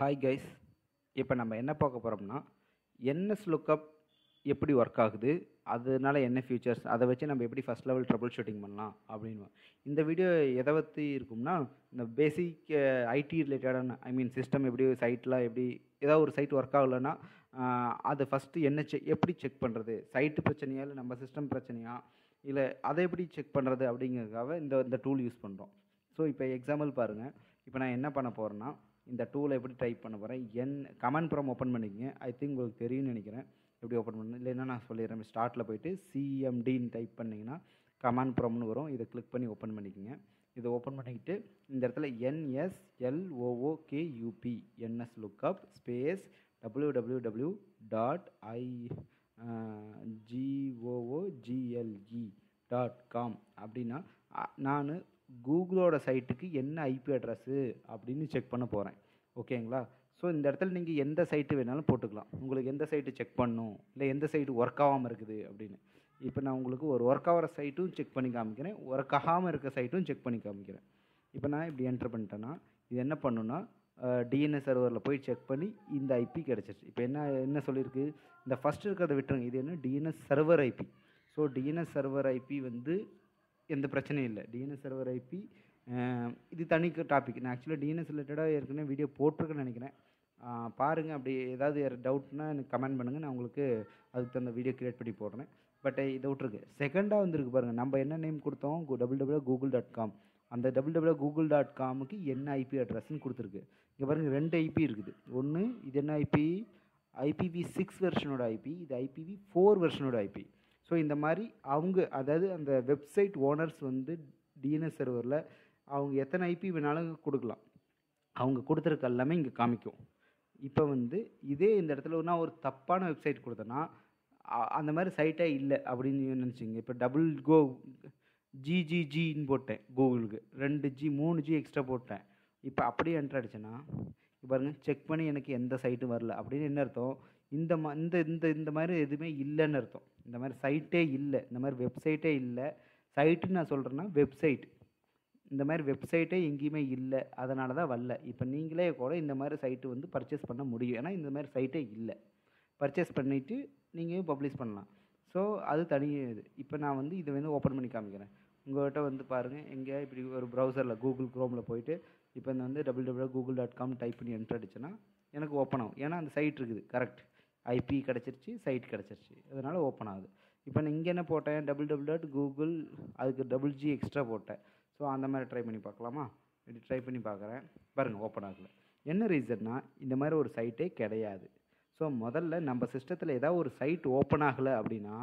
hi guys இப்போ நம்ம என்ன பார்க்க போகிறோம்னா என்எஸ் லுக்கப் எப்படி ஒர்க் ஆகுது அதனால என்ன ஃபியூச்சர்ஸ் அதை வச்சு நம்ம எப்படி ஃபஸ்ட் லெவல் ட்ரபிள் ஷூட்டிங் பண்ணலாம் அப்படின்னு இந்த வீடியோ எதை பற்றி இருக்கும்னா இந்த பேசிக் ஐடி ரிலேட்டடான ஐ மீன் சிஸ்டம் எப்படி சைட்லாம் எப்படி ஏதாவது ஒரு சைட் ஒர்க் ஆகலைன்னா ஆஹ், அது ஃபஸ்ட்டு என்ன செக் எப்படி செக் பண்ணுறது சைட்டு பிரச்சனையா இல்லை நம்ம சிஸ்டம் பிரச்சனையா இல்லை அதை எப்படி செக் பண்ணுறது அப்படிங்கிறதுக்காக இந்த இந்த டூல் யூஸ் பண்ணுறோம் ஸோ இப்போ எக்ஸாம்பிள் பாருங்கள் இப்போ நான் என்ன பண்ண போகிறேன்னா இந்த டூலை எப்படி டைப் பண்ண போகிறேன் என் கமெண்ட் ப்ரோம் ஓப்பன் பண்ணிக்கங்க ஐ திங்க் உங்களுக்கு தெரியும்னு நினைக்கிறேன் எப்படி ஓப்பன் பண்ணணும் இல்லைன்னா நான் சொல்லிடுறேன் ஸ்டார்ட்டில் போயிட்டு சிஎம்டின்னு டைப் பண்ணிங்கன்னா கமாண்ட் ப்ரோம்னு வரும் இதை கிளிக் பண்ணி ஓப்பன் பண்ணிக்கோங்க இதை ஓப்பன் பண்ணிக்கிட்டு இந்த இடத்துல என்எஸ்எல்ஓஓகேயூபி NS lookup space W W W dot I GOOGLE dot com அப்படின்னா நான் கூகுளோட சைட்டுக்கு என்ன ஐபி அட்ரஸ்ஸு அப்படின்னு செக் பண்ண போகிறேன் ஓகேங்களா ஸோ இந்த இடத்துல நீங்கள் எந்த சைட்டு வேணாலும் போட்டுக்கலாம் உங்களுக்கு எந்த சைட்டு செக் பண்ணணும் இல்லை எந்த சைட்டு ஒர்க் ஆகாமல் இருக்குது அப்படின்னு இப்போ நான் உங்களுக்கு ஒரு ஒர்க் ஆகிற சைட்டும் செக் பண்ணி காமிக்கிறேன் ஒர்க் ஆகாமல் இருக்க சைட்டும் செக் பண்ணி காமிக்கிறேன் இப்போ நான் இப்படி என்டர் பண்ணிட்டேன்னா இது என்ன பண்ணுன்னா டிஎன்எஸ் சர்வரில் போய் செக் பண்ணி இந்த ஐபி கிடச்சிருச்சு இப்போ என்ன என்ன சொல்லியிருக்கு இந்த ஃபஸ்ட் இருக்கிறத விட்டுருங்க இது என்ன DNS server IP so DNS server IP வந்து எந்த பிரச்சனையும் இல்லை டிஎன்எஸ் சர்வர் ஐபி இது தனி டாபிக் நான் ஆக்சுவலாக டிஎன்எஸ் ரிலேட்டடாக ஏற்கனவே வீடியோ போட்டிருக்கேன்னு நினைக்கிறேன் பாருங்கள் அப்படி ஏதாவது டவுட்னா எனக்கு கமெண்ட் பண்ணுங்கள் நான் உங்களுக்கு அதுக்கு தகுந்த வீடியோ கிரியேட் பண்ணி போடுறேன் பட் இதை விட்ருக்கு செகண்டாக வந்துருக்கு பாருங்கள் நம்ம என்ன நேம் கொடுத்தோம் double double Google dot com அந்த டபுள் டபுள் கூகுள் டாட் காமுக்கு என்ன ஐபி அட்ரஸ்ன்னு கொடுத்துருக்கு இங்கே பாருங்கள் ரெண்டு ஐபி இருக்குது ஒன்று இது என்ன ஐபி ஐபிவி சிக்ஸ் வெர்ஷனோட ஐபி இது ஐபிவி ஃபோர் வெர்ஷனோட ஐபி ஸோ இந்த மாதிரி அவங்க அதாவது அந்த வெப்சைட் ஓனர்ஸ் வந்து டிஎன்எஸ் சர்வரில் அவங்க எத்தனை ஐபி வேணாலும் கொடுக்கலாம் அவங்க கொடுத்துருக்க எல்லாமே இங்கே காமிக்கும் இப்போ வந்து இதே இந்த இடத்துல நான் ஒரு தப்பான வெப்சைட் கொடுத்தேன்னா அ- அந்த மாதிரி சைட்டே இல்லை அப்படின்னு நினச்சிங்க இப்போ டபுள் கோ ஜிஜிஜின்னு போட்டேன் கூகுளுக்கு ரெண்டு ஜி மூணு ஜி எக்ஸ்ட்ரா போட்டேன் இப்போ அப்படியே என்ட்ரு அடிச்சேன்னா இப்போ பாருங்க செக் பண்ணி எனக்கு எந்த சைட்டும் வரல அப்படின்னு என்ன அர்த்தம் இந்த மா இந்த இந்த இந்த மாதிரி எதுவுமே இல்லைன்னு அர்த்தம் இந்த மாதிரி சைட்டே இல்லை இந்த மாதிரி வெப்சைட்டே இல்லை சைட்டுன்னு நான் சொல்கிறேன்னா வெப்சைட் இந்த மாதிரி வெப்சைட்டே எங்கேயுமே இல்லை அதனால தான் வரல இப்போ நீங்களே கூட இந்த மாதிரி சைட்டு வந்து பர்ச்சேஸ் பண்ண முடியும் ஏன்னா இந்த மாதிரி சைட்டே இல்லை பர்ச்சேஸ் பண்ணிவிட்டு நீங்கள் பப்ளிஷ் பண்ணலாம் ஸோ அது தனி இது இப்போ நான் வந்து இதை வந்து ஓப்பன் பண்ணி காமிக்கிறேன் உங்கள்கிட்ட வந்து பாருங்கள் எங்கே இப்படி ஒரு ப்ரௌசரில் கூகுள் க்ரோமில் போயிட்டு இப்போ இந்த வந்து double double Google dot com type பண்ணி என்ட்ரு அடிச்சேன்னா எனக்கு ஓப்பன் ஆகும் ஏன்னா அந்த சைட் இருக்குது கரெக்ட் ஐபி கிடச்சிருச்சு சைட் கிடச்சிருச்சு அதனால் ஓப்பன் ஆகுது இப்போ நான் இங்கே என்ன போட்டேன் டபுள் டபுள் டாட் கூகுள் அதுக்கு டபுள் ஜி எக்ஸ்ட்ரா போட்டேன் ஸோ அந்த மாதிரி ட்ரை பண்ணி பார்க்கலாமா இப்படி ட்ரை பண்ணி பார்க்குறேன் பாருங்கள் ஓப்பன் ஆகல என்ன ரீசன்னா இந்த மாதிரி ஒரு சைட்டே கிடையாது ஸோ முதல்ல நம்ம சிஸ்டத்தில் ஏதாவது ஒரு சைட் ஓப்பன் ஆகலை அப்படின்னா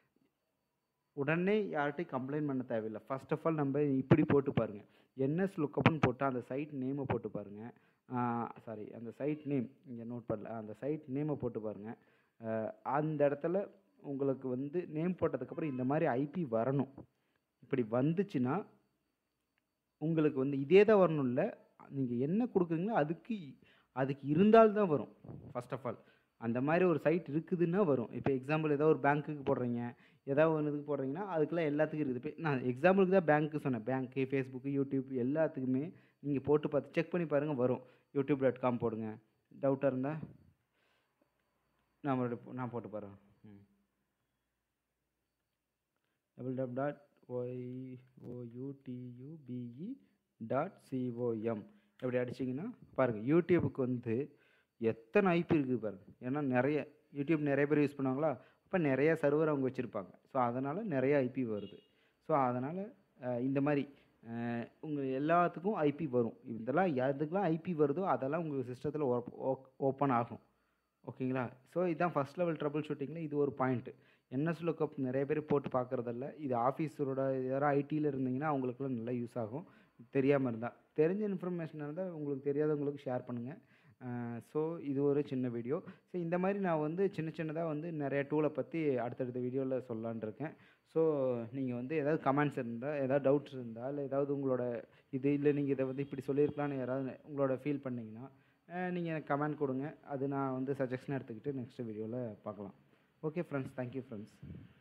உடனே யார்கிட்டையும் கம்ப்ளைண்ட் பண்ண தேவையில்லை ஃபர்ஸ்ட் ஆஃப் ஆல் நம்ம இப்படி போட்டு பாருங்கள் என்எஸ் லுக்கப்னு போட்டு அந்த சைட் நேமை போட்டு பாருங்கள் சாரி அந்த சைட் நேம் இங்கே நோட் பண்ணல அந்த சைட் நேமை போட்டு பாருங்கள் அந்த இடத்துல உங்களுக்கு வந்து நேம் போட்டதுக்கப்புறம் இந்த மாதிரி ஐபி வரணும் இப்படி வந்துச்சுன்னா உங்களுக்கு வந்து இதே தான் வரணும் இல்லை நீங்கள் என்ன கொடுக்குறீங்களோ அதுக்கு அதுக்கு இருந்தால்தான் வரும் ஃபர்ஸ்ட் ஆஃப் ஆல் அந்த மாதிரி ஒரு சைட் இருக்குதுன்னா வரும் இப்போ எக்ஸாம்பிள் ஏதோ ஒரு பேங்க்குக்கு போடுறீங்க ஏதாவது ஒன்று இதுக்கு போடுறீங்கன்னா அதுக்கெல்லாம் எல்லாத்துக்கும் இருக்குது இப்போ நான் எக்ஸாம்பிளுக்கு தான் பேங்க்கு சொன்னேன் பேங்க்கு ஃபேஸ்புக்கு யூடியூப் எல்லாத்துக்குமே நீங்கள் போட்டு பார்த்து செக் பண்ணி பாருங்கள் வரும் யூடியூப் டாட் காம் போடுங்க டவுட்டாக இருந்தால் நான் மறுபடியும் போ- நான் போட்டு பாருங்க ம் double dub dot Y O U T U B E dot C O M இப்படி அடிச்சிங்கன்னா பாருங்கள் யூடியூபுக்கு வந்து எத்தனை ஐபி இருக்குது பாருங்கள் ஏன்னா நிறைய யூடியூப் நிறைய பேர் யூஸ் பண்ணுவாங்களா அப்போ நிறைய சர்வர் அவங்க வச்சுருப்பாங்க ஸோ அதனால் நிறைய ஐபி வருது ஸோ அதனால் இந்த மாதிரி உங்கள் எல்லாத்துக்கும் ஐபி வரும் இதெல்லாம் எதுக்கெல்லாம் ஐபி வருதோ அதெல்லாம் உங்கள் சிஸ்டத்தில் ஓப்பன் ஆகும் ஓகேங்களா ஸோ இதுதான் ஃபஸ்ட் லெவல் ட்ரபிள் ஷூட்டிங்கில் இது ஒரு பாயிண்ட்டு என்எஸ் லுக்கப் நிறைய பேர் போட்டு பார்க்குறதில்ல இது ஆஃபீஸரோட யாராவது ஐடியில் இருந்தீங்கன்னா அவங்களுக்குலாம் நல்லா யூஸ் ஆகும் தெரியாமல் இருந்தால் தெரிஞ்ச இன்ஃபர்மேஷன் இருந்தால் உங்களுக்கு தெரியாதவங்களுக்கு ஷேர் பண்ணுங்கள் ஸோ இது ஒரு சின்ன வீடியோ ஸோ இந்த மாதிரி நான் வந்து சின்ன சின்னதாக வந்து நிறைய டூலை பற்றி அடுத்தடுத்த வீடியோவில் சொல்லலான்னு இருக்கேன் ஸோ நீங்கள் வந்து ஏதாவது கமெண்ட்ஸ் இருந்தால் ஏதாவது டவுட்ஸ் இருந்தால் இல்லை ஏதாவது உங்களோட இது இல்லை நீங்கள் இதை வந்து இப்படி சொல்லியிருக்கலான்னு யாராவது உங்களோட ஃபீல் பண்ணிங்கன்னா நீங்கள் எனக்கு கமெண்ட் கொடுங்க அது நான் வந்து சஜஷன் எடுத்துக்கிட்டு நெக்ஸ்ட் வீடியோவில் பார்க்கலாம் ஓகே ஃப்ரெண்ட்ஸ் தேங்க்யூ ஃப்ரெண்ட்ஸ்